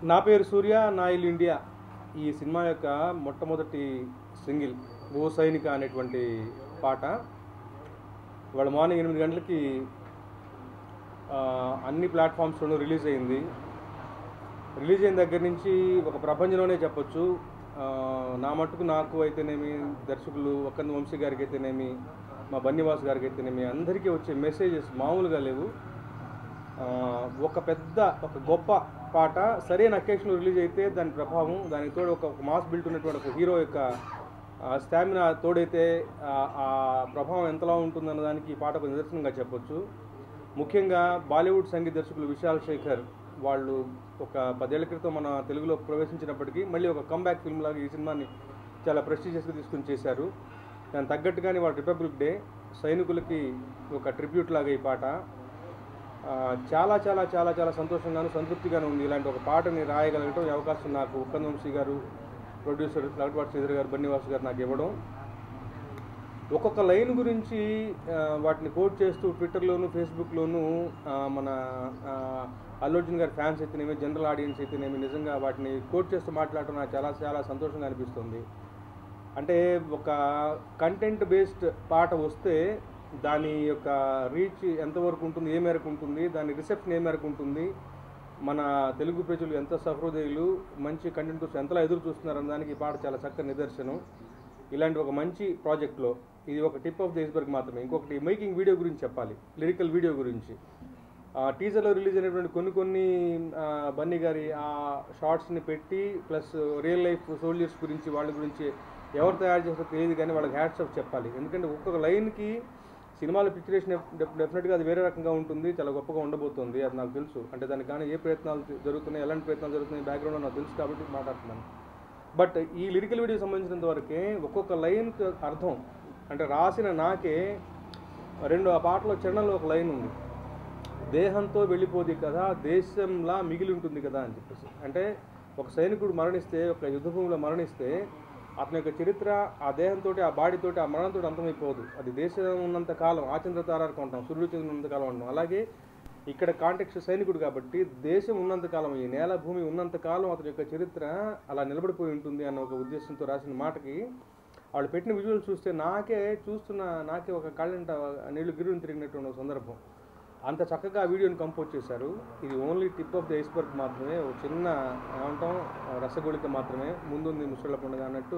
నా పేరు సూర్య నా ఇల్లు ఇండియా ఈ సినిమా యొక్క మొట్టమొదటి సింగిల్ ఓ సైనిక అనేటువంటి పాట ఇవాళ మార్నింగ్ ఎనిమిది గంటలకి ఆ, అన్ని ప్లాట్ఫామ్స్లోనూ రిలీజ్ అయింది రిలీజ్ అయిన దగ్గర నుంచి ఒక ప్రపంచంలోనే చెప్పొచ్చు ఆ, నా మట్టుకు నాకు అయితేనేమి దర్శకులు ఒక్కంది వంశీ గారికి అయితేనేమి మా బన్నివాస్ గారికి అయితేనేమి అందరికీ వచ్చే మెసేజెస్ మామూలుగా లేవు ఆ, ఒక పెద్ద ఒక గొప్ప పాట సరైన అకేషన్లో రిలీజ్ అయితే దాని ప్రభావం దానికి తోడు ఒక ఒక మాస్ బిల్ట్ ఉన్నటువంటి ఒక హీరో యొక్క స్టామినా తోడైతే ఆ, ఆ ప్రభావం ఎంతలా ఉంటుందన్న దానికి ఈ పాట ఒక నిదర్శనంగా చెప్పొచ్చు ముఖ్యంగా బాలీవుడ్ సంగీత దర్శకులు విశాల్ శేఖర్ వాళ్ళు ఒక పదేళ్ల క్రితం మన తెలుగులో ప్రవేశించినప్పటికీ మళ్ళీ ఒక కంబ్యాక్ ఫిల్మ్ లాగా ఈ సినిమాని చాలా ప్రెస్టీజియస్గా తీసుకుని చేశారు దాని తగ్గట్టుగానే వాళ్ళ రిపబ్లిక్ డే సైనికులకి ఒక ట్రిబ్యూట్ లాగా ఈ పాట ఆ, చాలా చాలా చాలా చాలా సంతోషంగాను సంతృప్తిగాను ఉంది ఇలాంటి ఒక పాటని రాయగలగటం ఈ అవకాశం నాకు ఉప్పంద వంశీ గారు ప్రొడ్యూసర్ లగట్వాటి శ్రీధర్ గారు బన్నివాస్ గారు నాకు ఇవ్వడం ఒక్కొక్క లైన్ గురించి ఆ, వాటిని కోట్ చేస్తూ ట్విట్టర్లోను ఫేస్బుక్లోను ఆ, మన ఆ, అల్లు అర్జున్ గారి ఫ్యాన్స్ అయితేనేమి జనరల్ ఆడియన్స్ అయితేనేమి నిజంగా వాటిని కోట్ చేస్తూ మాట్లాడటం నాకు చాలా చాలా సంతోషంగా అనిపిస్తుంది అంటే ఒక కంటెంట్ బేస్డ్ పాట వస్తే దాని యొక్క రీచ్ ఎంతవరకు ఉంటుంది ఏ మేరకు ఉంటుంది దాని రిసెప్షన్ ఏ మేరకు ఉంటుంది మన తెలుగు ప్రజలు ఎంత సహృదయులు మంచి కంటెంట్ కోసం ఎంతలా ఎదురు చూస్తున్నారన్న దానికి ఈ పాట చాలా చక్కని నిదర్శనం ఇలాంటి ఒక మంచి ప్రాజెక్ట్లో ఇది ఒక టిప్ ఆఫ్ ది ఐస్బర్గ్ మాత్రమే ఇంకొకటి మేకింగ్ వీడియో గురించి చెప్పాలి లిరికల్ వీడియో గురించి ఆ టీజర్లో రిలీజ్ అయినటువంటి కొన్ని కొన్ని ఆ, బన్నీ గారి ఆ షార్ట్స్ని పెట్టి ప్లస్ రియల్ లైఫ్ సోల్జర్స్ గురించి వాళ్ళ గురించి ఎవరు తయారు చేస్తారో తెలియదు కానీ వాళ్ళకి హ్యాట్స్ ఆఫ్ చెప్పాలి ఎందుకంటే ఒక్కొక్క లైన్కి సినిమాల పిక్చరేషన్ డెఫినెట్గా అది వేరే రకంగా ఉంటుంది చాలా గొప్పగా ఉండబోతుంది అది నాకు తెలుసు అంటే దానికి కానీ ఏ ప్రయత్నాలు జరుగుతున్నాయి ఎలాంటి ప్రయత్నాలు జరుగుతున్నాయి బ్యాక్గ్రౌండ్ నాకు తెలుసు కాబట్టి మాట్లాడుతున్నాను బట్ ఈ లిరికల్ వీడియో సంబంధించినంత వరకే ఒక్కొక్క లైన్ అర్థం అంటే రాసిన నాకే రెండు ఆ పాటలో చరణంలో ఒక లైన్ ఉంది దేహంతో వెళ్ళిపోది కదా దేశంలా మిగిలి ఉంటుంది కదా అని చెప్పేసి అంటే ఒక సైనికుడు మరణిస్తే ఒక యుద్ధభూమిలో మరణిస్తే అతని యొక్క చరిత్ర ఆ దేహంతో ఆ బాడీతో ఆ మరణంతో అంతమైపోదు అది దేశం ఉన్నంత కాలం ఆచంద్ర తారానికి ఉంటాం సూర్యుడు చంద్రుడు ఉన్నంత కాలం ఉంటాం అలాగే ఇక్కడ కాంటెక్స్ట్ సైనికుడు కాబట్టి దేశం ఉన్నంత కాలం ఈ నేల భూమి ఉన్నంత కాలం అతని యొక్క చరిత్ర అలా నిలబడిపోయి ఉంటుంది అన్న ఒక ఉద్దేశంతో రాసిన మాటకి వాళ్ళు పెట్టిన విజువల్ చూస్తే నాకే చూస్తున్న నాకే ఒక కళ్ళంట నీళ్లు గిరుని తిరిగినట్టు ఉన్న సందర్భం అంత చక్కగా ఆ వీడియోని కంపోజ్ చేశారు ఇది only tip of the iceberg మాత్రమే ఒక చిన్న ఏమంటాం రసగోళిక మాత్రమే ముందుంది ముసళ్ళ పండుగ అన్నట్టు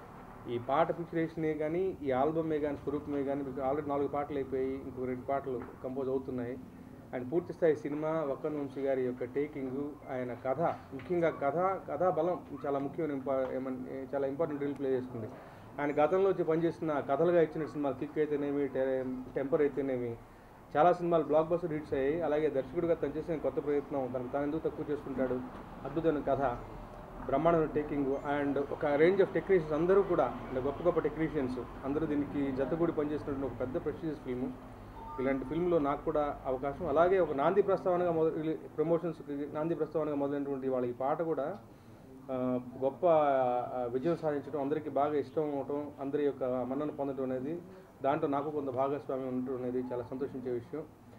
ఈ పాట పిక్చరేషనే కానీ ఈ ఆల్బమే కానీ స్వరూపమే కానీ మీకు ఆల్రెడీ నాలుగు పాటలు అయిపోయి ఇంకో రెండు పాటలు కంపోజ్ అవుతున్నాయి అండ్ పూర్తి స్థాయి సినిమా వక్కన్ వంశీ గారి యొక్క టేకింగ్ ఆయన కథ ముఖ్యంగా కథ కథా బలం చాలా ముఖ్యమైన ఇంపా ఏమన్- చాలా ఇంపార్టెంట్ రోల్ ప్లే చేస్తుంది ఆయన గతంలో వచ్చి పనిచేసిన కథలుగా ఇచ్చిన సినిమా కిక్ అయితేనేమి టె- టెంపర్ అయితేనేమి చాలా సినిమాలు బ్లాక్ బస్టర్ హిట్స్ అయ్యాయి అలాగే దర్శకుడిగా తను చేసిన కొత్త ప్రయత్నం తనకు తాను ఎందుకు తక్కువ చేసుకుంటాడు అద్భుతమైన కథ బ్రహ్మాండమైన టేకింగ్ అండ్ ఒక రేంజ్ ఆఫ్ టెక్నీషియన్స్ అందరూ కూడా అంటే గొప్ప గొప్ప టెక్నీషియన్స్ అందరూ దీనికి జతగూడి పనిచేసినటువంటి ఒక పెద్ద ప్రెస్టీజియస్ ఫిల్మ్ ఇలాంటి ఫిల్మ్లో నాకు కూడా అవకాశం అలాగే ఒక నాంది ప్రస్తావనగా మొదలు ప్రమోషన్స్కి నాంది ప్రస్తావనగా మొదలైనటువంటి వాళ్ళ ఈ పాట కూడా ఆ, గొప్ప ఆ, విజయం సాధించడం అందరికీ బాగా ఇష్టం అవటం అందరి యొక్క మన్నన పొందడం అనేది దాంట్లో నాకు కొంత భాగస్వామ్యం ఉండటం అనేది చాలా సంతోషించే విషయం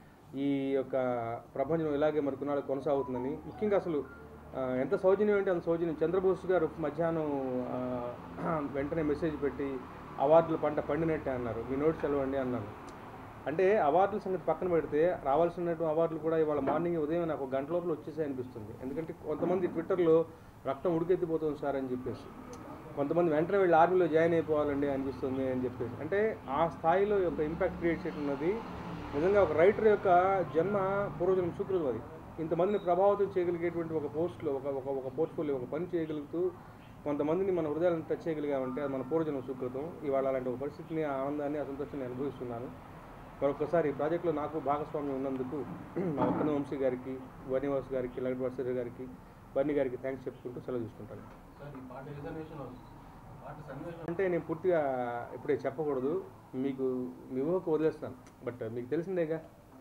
ఈ యొక్క ప్రపంచం ఇలాగే మరి కొన్నాళ్ళు కొనసాగుతుందని ముఖ్యంగా అసలు ఆ, ఎంత సౌజన్యం అంటే అంత సౌజన్యం చంద్రబోస్ గారు మధ్యాహ్నం ఆ, వెంటనే మెసేజ్ పెట్టి అవార్డులు పంట పండినట్టే అన్నారు మీ నోట్స్ చదవండి అన్నాను అంటే అవార్డుల సంగతి పక్కన పెడితే రావాల్సినటువంటి అవార్డులు కూడా ఇవాళ మార్నింగ్ ఉదయం నాకు ఒక గంట లోపల వచ్చేసాయి అనిపిస్తుంది ఎందుకంటే కొంతమంది ట్విట్టర్లో రక్తం ఉడికెత్తిపోతుంది సార్ అని చెప్పేసి కొంతమంది వెంటనే వీళ్ళు ఆర్మీలో జాయిన్ అయిపోవాలండి అనిపిస్తుంది అని చెప్పేసి అంటే ఆ స్థాయిలో యొక్క ఇంపాక్ట్ క్రియేట్ చేయడం ఉన్నది నిజంగా ఒక రైటర్ యొక్క జన్మ పూర్వజన్మ సుకృతం అది ఇంతమందిని ప్రభావితం చేయగలిగేటువంటి ఒక పోస్ట్లో ఒక ఒక ఒక పోర్ట్ఫోలియో ఒక పని చేయగలుగుతూ కొంతమందిని మన హృదయాలను టచ్ చేయగలిగామంటే అది మన పూర్వజన్మ సుకృతం ఇవాళ అలాంటి ఒక పరిస్థితిని ఆ ఆనందాన్ని ఆ సంతోషాన్ని అనుభవిస్తున్నాను మరొకసారి ఈ ప్రాజెక్ట్లో నాకు భాగస్వామ్యం ఉన్నందుకు మా ఒక్కన వంశీ గారికి వనివాస్ గారికి లగట్ వర్సరి గారికి బన్నీ గారికి థ్యాంక్స్ చెప్పుకుంటూ సెలవు తీసుకుంటాను సార్ ఈ పాట రిజర్వేషన్ పాట సన్నివేశం అంటే నేను పూర్తిగా ఇప్పుడే చెప్పకూడదు మీకు మీ ఊహకు వదిలేస్తాను బట్ మీకు తెలిసిందేగా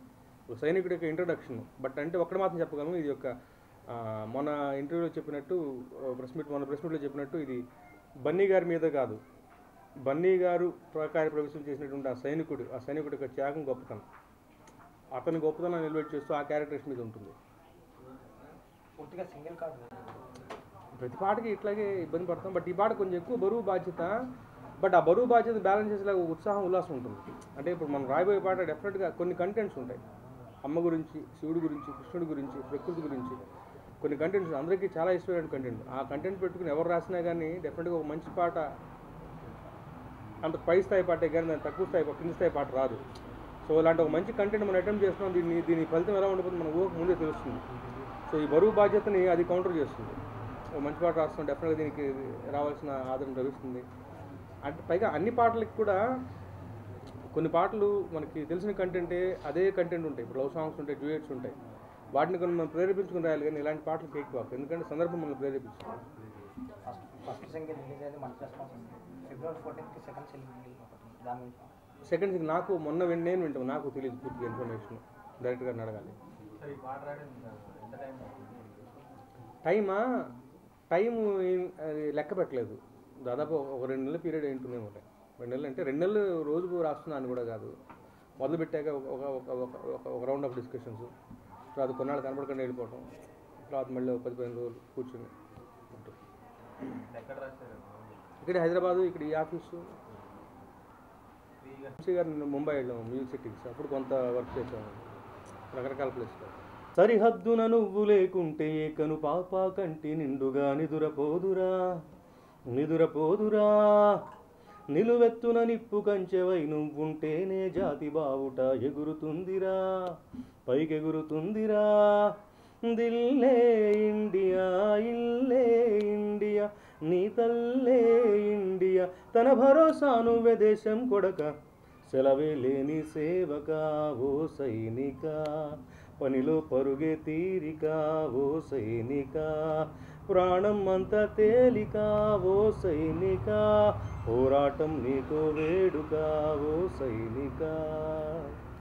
ఒక సైనికుడి యొక్క ఇంట్రొడక్షన్ బట్ అంటే ఒక్కడ మాత్రం చెప్పగలను ఇది యొక్క ఆ, మొన్న ఇంటర్వ్యూలో చెప్పినట్టు ప్రెస్ మీట్ మొన్న ప్రెస్ మీట్లో చెప్పినట్టు ఇది బన్నీ గారి మీద కాదు బన్నీ గారు ప్రకార ప్రవేశం చేసినటువంటి ఆ సైనికుడు ఆ సైనికుడి యొక్క త్యాగం గొప్పతనం అతని గొప్పతనం నిలబెట్టి చేస్తూ ఆ క్యారెక్టర్స్ మీద ఉంటుంది పూర్తిగా సింగిల్ కార్డు ప్రతి పాటకి ఇట్లాగే ఇబ్బంది పడతాం బట్ ఈ పాట కొంచెం ఎక్కువ బరువు బాధ్యత బట్ ఆ బరువు బాధ్యత బ్యాలెన్స్ చేసేలాగా ఉత్సాహం ఉల్లాసం ఉంటుంది అంటే ఇప్పుడు మనం రాయబోయే పాట డెఫినెట్గా కొన్ని కంటెంట్స్ ఉంటాయి అమ్మ గురించి శివుడి గురించి కృష్ణుడి గురించి ప్రకృతి గురించి కొన్ని కంటెంట్స్ అందరికీ చాలా ఇష్టమైన కంటెంట్ ఆ కంటెంట్ పెట్టుకుని ఎవరు రాసినా కానీ డెఫినెట్గా ఒక మంచి పాట అంత పై స్థాయి పాటే కానీ దాని తక్కువ స్థాయి కింద స్థాయి పాట రాదు సో ఇలాంటి ఒక మంచి కంటెంట్ మనం అటెంప్ట్ చేస్తున్నాం దీన్ని దీని ఫలితం ఎలా ఉండబోతుంది మన ఊహకు ముందే తెలుస్తుంది సో ఈ బరువు బాధ్యతని అది కౌంటర్ చేస్తుంది ఒక మంచి పాట రాస్తున్నాం డెఫినెట్గా దీనికి రావాల్సిన ఆదరణ లభిస్తుంది అంటే పైగా అన్ని పాటలకి కూడా కొన్ని పాటలు మనకి తెలిసిన కంటెంటే అదే కంటెంట్ ఉంటాయి ఇప్పుడు లవ్ సాంగ్స్ ఉంటాయి డ్యూయట్స్ ఉంటాయి వాటిని కొన్ని మనం ప్రేరేపించుకుని రాయాలి కానీ ఇలాంటి పాటలు కేక్ వాక్ ఎందుకంటే సందర్భం మనం ప్రేరేపించుకోవాలి ఫస్ట్ ఫస్ట్ సింగిల్ రిలీజ్ అయింది మంచి రెస్పాన్స్ ఉంది ఫిబ్రవరి ఫోర్టీన్త్కి సెకండ్ సింగిల్ ఒకటి దాని గురించి సెకండ్ థింగ్ నాకు మొన్న విన్ నేను వింటాను నాకు తెలియదు పూర్తిగా ఇన్ఫర్మేషన్ డైరెక్ట్ గారిని అడగాలి సార్ ఈ పాట రాయడానికి ఎంత టైం పడుతుంది టైమా టైం అది లెక్క పెట్టలేదు దాదాపు ఒక రెండు నెలల పీరియడ్ ఏంటుందేమో రెండు నెలలు అంటే రెండు నెలలు రోజుకు రాస్తున్నాను కూడా కాదు మొదలు పెట్టాక ఒక ఒక ఒక ఒక ఒక ఒక రౌండ్ ఆఫ్ డిస్కషన్స్ తర్వాత కొన్నాళ్ళు కనపడకుండా వెళ్ళిపోవటం తర్వాత మళ్ళీ ఒక పది పదిహేను రోజులు కూర్చుని ఉంటుంది. ఎక్కడ రాశారు ఇక్కడ హైదరాబాదు ఇక్కడ ఈ ఆఫీసు ఫ్రీగా వంశీ గారు నిన్న ముంబై వెళ్ళాము మ్యూజిక్ సిటీకి అప్పుడు కొంత వర్క్ చేసాము రకరకాల ప్లేస్లో సరిహద్దున నువ్వు లేకుంటే ఏకను పాప కంటి నిండుగా నిదురపోదురా నిదురపోదురా నిలువెత్తున నిప్పు కంచెవై నువ్వుంటేనే జాతి బావుట ఎగురుతుందిరా పైకెగురుతుందిరా దిల్లే ఇండియా ఇల్లే ఇండియా నీ తల్లే ఇండియా తన భరోసాను దేశం కొడక సెలవే లేని సేవక ఓ సైనిక పనిలో పరుగే తీరిక ఓ సైనిక ప్రాణం అంత తేలిక ఓ సైనిక పోరాటం నీకు వేడుక ఓ సైనిక